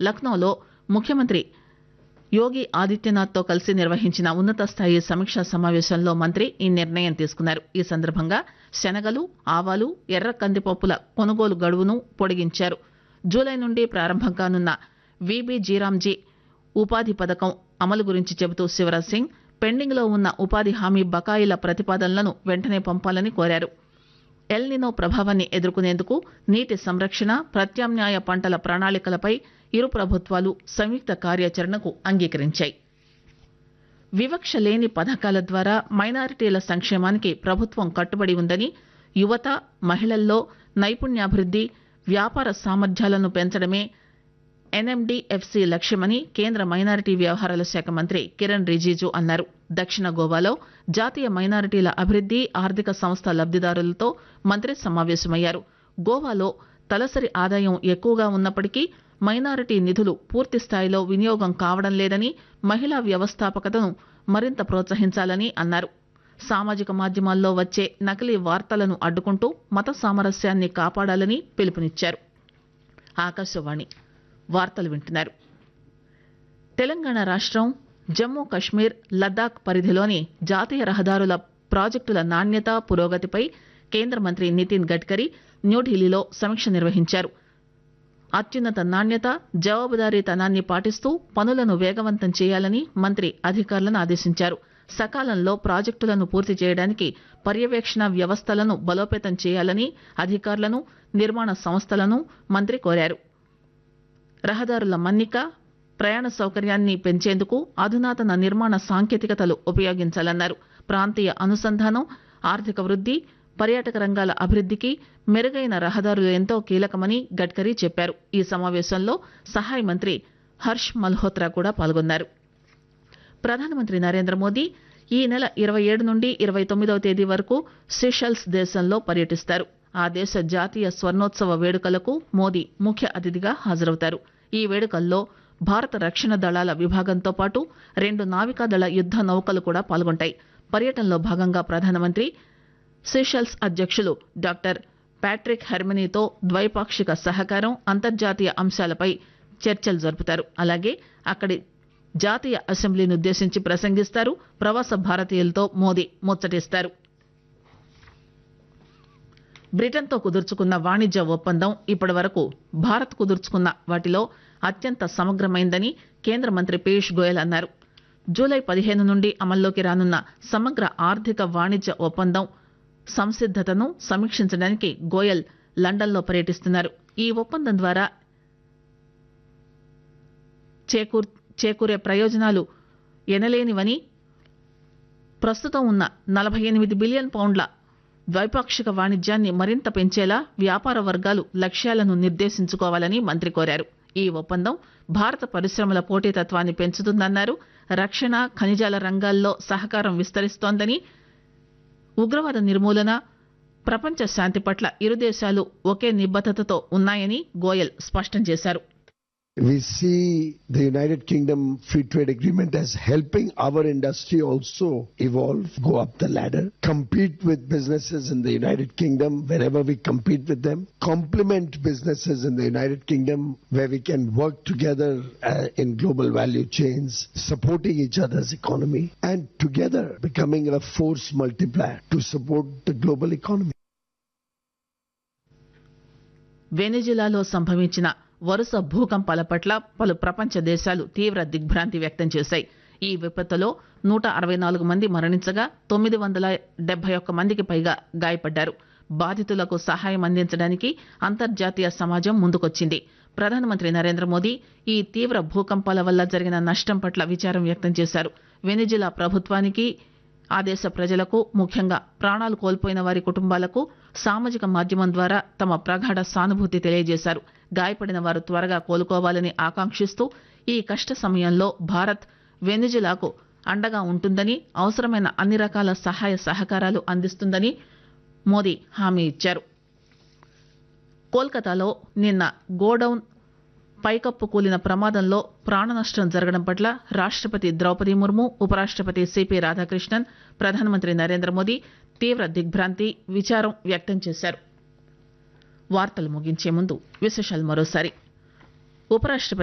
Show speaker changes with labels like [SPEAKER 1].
[SPEAKER 1] లక్నోలో ముఖ్యమంత్రి యోగి ఆదిత్యనాథ్ తో కలిసి నిర్వహించిన ఉన్నత స్థాయి సమీక్షా సమావేశంలో మంత్రి ఈ నిర్ణయం తీసుకున్నారు ఈ సందర్భంగా శనగలు ఆవాలు ఎర్ర కందిపప్పుల కొనుగోలు గడువును పొడిగించారు జూలై నుండి ప్రారంభం కానున్న వీబీ జీరాంజీ ఉపాధి పథకం అమలు గురించి చెబుతూ శివరాజ్ సింగ్ పెండింగ్ లో ఉన్న ఉపాధి హామీ బకాయిల ప్రతిపాదనలను వెంటనే పంపాలని కోరారు ఎల్నినో ప్రభావాన్ని ఎదుర్కొనేందుకు నీటి సంరక్షణ ప్రత్యామ్నాయ పంటల ప్రణాళికలపై ఇరు ప్రభుత్వాలు సంయుక్త కార్యాచరణకు అంగీకరించాయి వివక్ష లేని పథకాల ద్వారా మైనారిటీల సంక్షేమానికి ప్రభుత్వం కట్టుబడి ఉందని యువత మహిళల్లో నైపుణ్యాభివృద్ది వ్యాపార సామర్థ్యాలను పెంచడమే ఎన్ఎండిఎఫ్సి లక్ష్యమని కేంద్ర మైనారిటీ వ్యవహారాల శాఖ మంత్రి కిరణ్ రిజిజు అన్నారు దక్షిణ గోవాలో జాతీయ మైనారిటీల అభివృద్ది ఆర్థిక సంస్థ లబ్దిదారులతో మంత్రి సమావేశమయ్యారు గోవాలో తలసరి ఆదాయం ఎక్కువగా ఉన్నప్పటికీ మైనారిటీ నిధులు పూర్తి స్థాయిలో వినియోగం కావడం లేదని మహిళా వ్యవస్థాపకతను మరింత ప్రోత్సహించాలని అన్నారు సామాజిక మాధ్యమాల్లో వచ్చే నకిలీ వార్తలను అడ్డుకుంటూ మత సామరస్యాన్ని కాపాడాలని పిలుపునిచ్చారు ఆకాశవాణి వార్తలు వింటున్నారు తెలంగాణ రాష్ట్రం జమ్మూ కశ్మీర్ లద్దాఖ్ పరిధిలోని జాతీయ రహదారుల ప్రాజెక్టుల నాణ్యత పురోగతిపై కేంద్ర మంత్రి నితిన్ గడ్కరీ న్యూఢిల్లీలో సమీక్ష నిర్వహించారు అత్యున్నత నాణ్యత జవాబుదారీతనాన్ని పాటిస్తూ పనులను వేగవంతం చేయాలని మంత్రి అధికారులను ఆదేశించారు సకాలంలో ప్రాజెక్టులను పూర్తి చేయడానికి పర్యవేక్షణ వ్యవస్థలను బలోపేతం చేయాలని అధికారులను నిర్మాణ సంస్థలను మంత్రి కోరారు రహదారుల మన్నిక ప్రయాణ సౌకర్యాన్ని పెంచేందుకు అధునాతన నిర్మాణ సాంకేతికతలు ఉపయోగించాలన్నారు ప్రాంతీయ అనుసంధానం ఆర్థిక వృద్ది పర్యాటక రంగాల అభివృద్దికి మెరుగైన రహదారులు ఎంతో కీలకమని గడ్కరీ చెప్పారు ఈ సమావేశంలో సహాయ మంత్రి హర్ష్ మల్హోత్రా కూడా పాల్గొన్నారు ప్రధానమంత్రి నరేంద్ర మోదీ ఈ నెల ఇరవై ఏడు నుండి ఇరవై తొమ్మిదవ తేదీ వరకు సిషెల్స్ దేశంలో పర్యటిస్తారు ఆ దేశ జాతీయ స్వర్ణోత్సవ వేడుకలకు మోదీ ముఖ్య అతిథిగా హాజరవుతారు ఈ వేడుకల్లో భారత రక్షణ దళాల విభాగంతో పాటు రెండు నావికాదళ యుద్ద నౌకలు కూడా పాల్గొంటాయి పర్యటనలో భాగంగా ప్రధానమంత్రి సిషెల్స్ అధ్యక్షులు డాక్టర్ ప్యాట్రిక్ హెర్మనీతో ద్వైపాక్షిక సహకారం అంతర్జాతీయ అంశాలపై చర్చలు జరుపుతారు అలాగే అక్కడి జాతీయ అసెంబ్లీని ఉద్దేశించి ప్రసంగిస్తారు ప్రవాస భారతీయులతో మోదీ ముచ్చటిస్తారు బ్రిటన్తో కుదుర్చుకున్న వాణిజ్య ఒప్పందం ఇప్పటి వరకు భారత్ కుదుర్చుకున్న వాటిలో అత్యంత సమగ్రమైందని కేంద్ర మంత్రి పీయూష్ గోయల్ అన్నారు జూలై పదిహేను నుండి అమల్లోకి రానున్న సమగ్ర ఆర్థిక వాణిజ్య ఒప్పందం సంసిద్దతను సమీక్షించడానికి గోయల్ లండన్లో పర్యటిస్తున్నారు ఈ ఒప్పందం ద్వారా చేకూర్ చేకూరే ప్రయోజనాలు ఎనలేనివని ప్రస్తుతం ఉన్న నలభై ఎనిమిది బిలియన్ పౌండ్ల ద్వైపాక్షిక వాణిజ్యాన్ని మరింత పెంచేలా వ్యాపార వర్గాలు లక్ష్యాలను నిర్దేశించుకోవాలని మంత్రి కోరారు ఈ ఒప్పందం భారత పరిశ్రమల పోటీతత్వాన్ని పెంచుతుందన్నారు రక్షణ ఖనిజాల రంగాల్లో సహకారం విస్తరిస్తోందని ఉగ్రవాద నిర్మూలన ప్రపంచ శాంతి పట్ల ఇరు దేశాలు ఒకే నిబద్దతతో ఉన్నాయని గోయల్ స్పష్టం చేశారు
[SPEAKER 2] We see the United Kingdom Free Trade Agreement as helping our industry also evolve, go up the ladder, compete with businesses in the United Kingdom wherever we compete with them, complement businesses in the United Kingdom where we can work together uh, in global value chains, supporting each other's economy, and together becoming a force multiplier to support the global economy.
[SPEAKER 1] వెనిజులాలో సంభవించిన వరుస భూకంపాల పట్ల పలు ప్రపంచ దేశాలు తీవ్ర దిగ్భ్రాంతి వ్యక్తం చేశాయి ఈ విపత్తులో నూట అరవై నాలుగు మంది మరణించగా తొమ్మిది వందల డెబ్బై ఒక్క మందికి పైగా గాయపడ్డారు బాధితులకు సహాయం అందించడానికి అంతర్జాతీయ సమాజం ముందుకొచ్చింది ప్రధానమంత్రి నరేంద్ర మోదీ ఈ తీవ్ర భూకంపాల వల్ల జరిగిన నష్టం పట్ల విచారం వ్యక్తం చేశారు వెనిజులా ప్రభుత్వానికి ఆ దేశ ప్రజలకు ముఖ్యంగా ప్రాణాలు కోల్పోయిన వారి కుటుంబాలకు సామాజిక మాధ్యమం ద్వారా తమ ప్రగాఢ సానుభూతి తెలియజేశారు గాయపడిన వారు త్వరగా కోలుకోవాలని ఆకాంక్షిస్తూ ఈ కష్ట సమయంలో భారత్ వెనిజులాకు అండగా ఉంటుందని అవసరమైన అన్ని రకాల సహాయ సహకారాలు అందిస్తుందని మోదీ హామీ ఇచ్చారు కోల్కతాలో నిన్న గోడౌన్ పైకప్పు కూలిన ప్రమాదంలో ప్రాణ నష్టం జరగడం పట్ల రాష్టపతి ద్రౌపది ముర్ము ఉపరాష్టపతి సిపి రాధాకృష్ణన్ ప్రధానమంత్రి నరేంద్ర మోదీ తీవ్ర దిగ్భ్రాంతి విచారం వ్యక్తం చేశారు వార్తలు ముగించే ముందు విశేషాలు మరోసారి ఉపరాష్టపతి